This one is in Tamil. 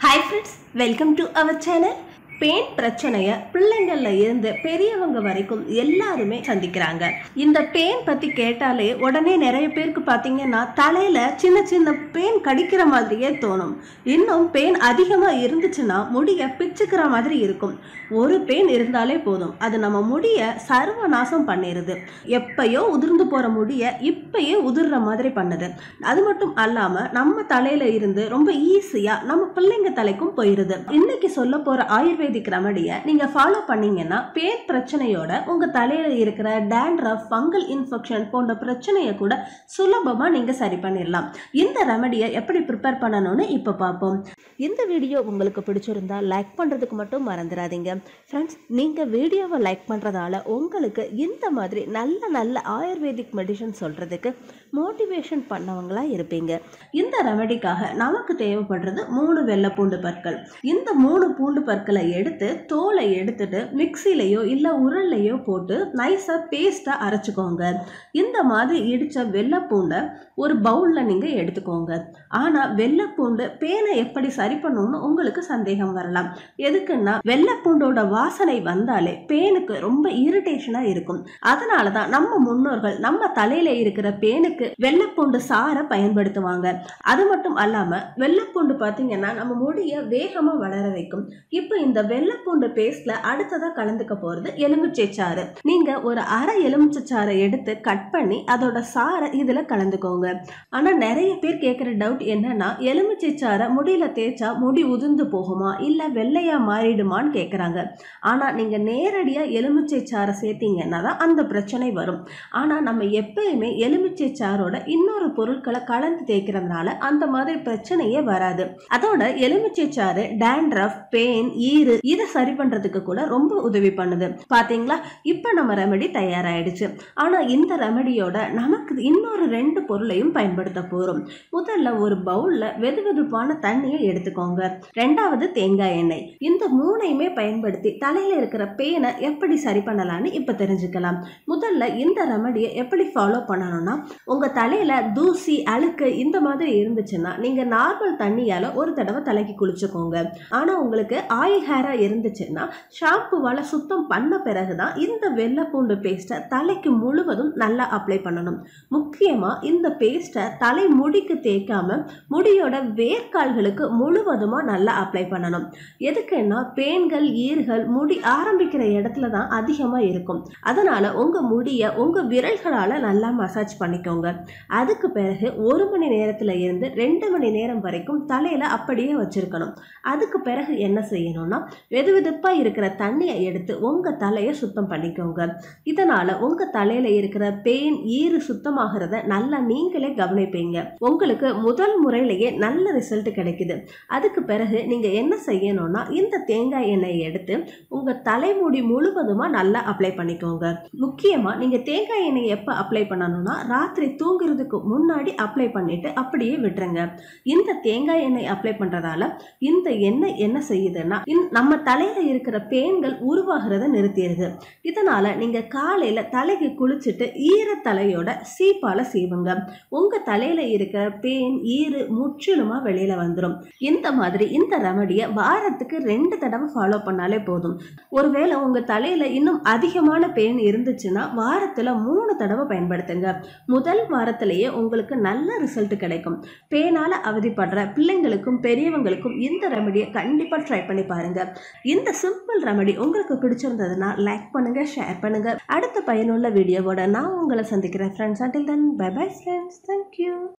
hi friends welcome to our channel pain பிரச்சனைய பிள்ளைங்கள்ல இருந்து பெரியவங்க வரைக்கும் எல்லாருமே சந்திக்கிறாங்க இந்த பெயின் பத்தி கேட்டாலே உடனே நிறைய பேருக்கு பாத்தீங்கன்னா தலையில சின்ன சின்ன பெயின் கடிக்கிற மாதிரியே தோணும் இன்னும் பெயின் அதிகமா இருந்துச்சுன்னா முடிய பிச்சுக்கிற மாதிரி இருக்கும் ஒரு பெயின் இருந்தாலே போதும் அது நம்ம முடிய சர்வநாசம் பண்ணிடுது எப்பயோ உதிர்ந்து போற முடிய இப்பயே உதிர்ற மாதிரி பண்ணுது அது மட்டும் அல்லாம நம்ம தலையில இருந்து ரொம்ப ஈஸியா நம்ம பிள்ளைங்க தலைக்கும் போயிருது இன்னைக்கு சொல்ல போற ஆயுர்வேதிக் ரெமடியை நீங்க ஃபாலோ பண்ணீங்கன்னா பேர் பிரச்சனையோட உங்க தலையில இருக்கிற டேண்ட்ரஃப் ஃபங்கல் இன்ஃபெக்ஷன் போன்ற பிரச்சனையை கூட சுலபமா நீங்க சரி பண்ணிடலாம் இந்த ரெமடியை எப்படி ப்ரிப்பேர் பண்ணணும்னு இப்போ பார்ப்போம் இந்த வீடியோ உங்களுக்கு பிடிச்சிருந்தா லைக் பண்றதுக்கு மட்டும் மறந்துடாதீங்க ஃப்ரெண்ட்ஸ் நீங்க வீடியோவை லைக் பண்றதால உங்களுக்கு இந்த மாதிரி நல்ல நல்ல ஆயுர்வேதிக் மெடிசன் சொல்றதுக்கு மோட்டிவேஷன் பண்ணவங்களா இருப்பீங்க இந்த ரெமடிக்காக நமக்கு தேவைப்படுறது மூணு வெள்ளை பூண்டு பற்கள் இந்த மூணு பூண்டு பற்களை எடுத்து தோலை எடுத்துட்டு மிக்சிலையோ இல்லை உரல்லையோ போட்டு நைஸாக பேஸ்ட்டாக அரைச்சிக்கோங்க இந்த மாதிரி இடித்த வெள்ளைப்பூண்டை ஒரு பவுலில் நீங்கள் எடுத்துக்கோங்க ஆனால் வெள்ளைப்பூண்டு பேனை எப்படி சரி பண்ணணும்னு உங்களுக்கு சந்தேகம் வரலாம் எதுக்குன்னா வெள்ளைப்பூண்டோட வாசனை வந்தாலே பேனுக்கு ரொம்ப இரிட்டேஷனாக இருக்கும் அதனால தான் நம்ம முன்னோர்கள் நம்ம தலையில இருக்கிற பேனுக்கு வெள்ளைப்பூண்டு சாரை பயன்படுத்துவாங்க அது மட்டும் அல்லாம வெள்ளைப்பூண்டு பார்த்தீங்கன்னா நம்ம முடிய வேகமா வளர வைக்கும் இப்போ இந்த வெள்ளைப்பூண்டு பேஸ்ட்ல அடுத்ததா கலந்துக்க போறது எலுமிச்சை சாறு நீங்க ஒரு அரை எலுமிச்சை சாறை எடுத்து கட் பண்ணி அதோட சாறை இதுல கலந்துக்கோங்க ஆனா நிறைய பேர் கேட்குற டவுட் என்னன்னா எலுமிச்சை சாறை முடியல தேய்ச்சா முடி உதிர்ந்து போகுமா இல்ல வெள்ளையா மாறிடுமான்னு கேட்குறாங்க ஆனா நீங்க நேரடியா எலுமிச்சை சாறை சேர்த்தீங்கன்னா தான் அந்த பிரச்சனை வரும் ஆனா நம்ம எப்பயுமே எலுமிச்சை சாரோட இன்னொரு பொருட்களை கலந்து தேய்க்கிறதுனால அந்த மாதிரி பிரச்சனையே வராது அதோட எலுமிச்சை சாறு டேண்ட்ரஃப் பெயின் ஈறு இதை சரி பண்றதுக்கு கூட ரொம்ப உதவி பண்ணுது பாத்தீங்களா இப்ப நம்ம ரெமெடி தயாராயிடுச்சு ஆனா இந்த ரெமெடியோட நமக்கு இன்னொரு ரெண்டு பொருளையும் பயன்படுத்த போறோம் முதல்ல ஒரு பவுல்ல வெது வெதுப்பான தண்ணியை எடுத்துக்கோங்க ரெண்டாவது தேங்காய் எண்ணெய் இந்த மூணையுமே பயன்படுத்தி தலையில இருக்கிற பேனை எப்படி சரி பண்ணலாம்னு இப்ப தெரிஞ்சுக்கலாம் முதல்ல இந்த ரெமடியை எப்படி ஃபாலோ பண்ணணும்னா உங்க தலையில தூசி அழுக்கு இந்த மாதிரி இருந்துச்சுன்னா நீங்க நார்மல் தண்ணியால ஒரு தடவை தலைக்கு குளிச்சுக்கோங்க ஆனா உங்களுக்கு ஆயில் ஹேரா இருந்துச்சுன்னா ஷாம்புவால சுத்தம் பண்ண பிறகுதான் இந்த வெள்ளை பூண்டு பேஸ்ட்டை தலைக்கு முழுவதும் நல்லா அப்ளை பண்ணணும் முக்கியமா இந்த பேஸ்ட்டை தலை முடிக்கு தேய்க்காம முடியோட வேர்க்கால்களுக்கு முழுவதுமா நல்லா அப்ளை பண்ணணும் எதுக்குன்னா பேன்கள் ஈர்கள் முடி ஆரம்பிக்கிற இடத்துல தான் அதிகமாக இருக்கும் அதனால உங்க முடியை உங்க விரல்களால நல்லா மசாஜ் பண்ணிக்கோங்க அதுக்கு பிறகு ஒரு மணி நேரத்துல இருந்து ரெண்டு மணி நேரம் வரைக்கும் தலையில அப்படியே வச்சிருக்கணும் அதுக்கு பிறகு என்ன செய்யணும்னா வெது வெதுப்பா இருக்கிற தண்ணியை எடுத்து உங்க தலையை சுத்தம் பண்ணிக்கோங்க இதனால உங்க தலையில இருக்கிற பெயின் ஈறு சுத்தமாகிறத நல்லா நீங்களே கவனிப்பீங்க உங்களுக்கு முதல் முறையிலேயே நல்ல ரிசல்ட் கிடைக்குது அதுக்கு பிறகு நீங்க என்ன செய்யணும்னா இந்த தேங்காய் எண்ணெயை எடுத்து உங்க தலைமுடி முழுவதுமா நல்லா அப்ளை பண்ணிக்கோங்க முக்கியமா நீங்க தேங்காய் எண்ணெய் எப்ப அப்ளை பண்ணணும்னா ராத்திரி தூங்குறதுக்கு முன்னாடி அப்ளை பண்ணிட்டு அப்படியே விட்டுருங்க இந்த தேங்காய் எண்ணெய் அப்ளை பண்றதால இந்த எண்ணெய் என்ன செய்யுதுன்னா இந்த- நம்ம தலையில இருக்கிற பேன்கள் உருவாகிறத நிறுத்திடுது இதனால நீங்க காலையில தலைக்கு குளிச்சுட்டு ஈர தலையோட சீப்பால சீவுங்க உங்க தலையில இருக்கிற பேன் ஈறு முற்றிலுமா வெளியில வந்துடும் இந்த மாதிரி இந்த ரெமடியை வாரத்துக்கு ரெண்டு தடவை ஃபாலோ பண்ணாலே போதும் ஒருவேளை உங்க தலையில இன்னும் அதிகமான பெயின் இருந்துச்சுன்னா வாரத்துல மூணு தடவை பயன்படுத்துங்க முதல் வாரத்திலேயே உங்களுக்கு நல்ல ரிசல்ட் கிடைக்கும் பேனால அவதிப்படுற பிள்ளைங்களுக்கும் பெரியவங்களுக்கும் இந்த ரெமடியை கண்டிப்பா ட்ரை பண்ணி பாருங்க இந்த சிம்பிள் ரெமடி உங்களுக்கு பிடிச்சிருந்ததுன்னா லைக் பண்ணுங்க ஷேர் பண்ணுங்க அடுத்த பயனுள்ள வீடியோவோட நான் உங்களை சந்திக்கிறேன் friends until then bye bye friends thank you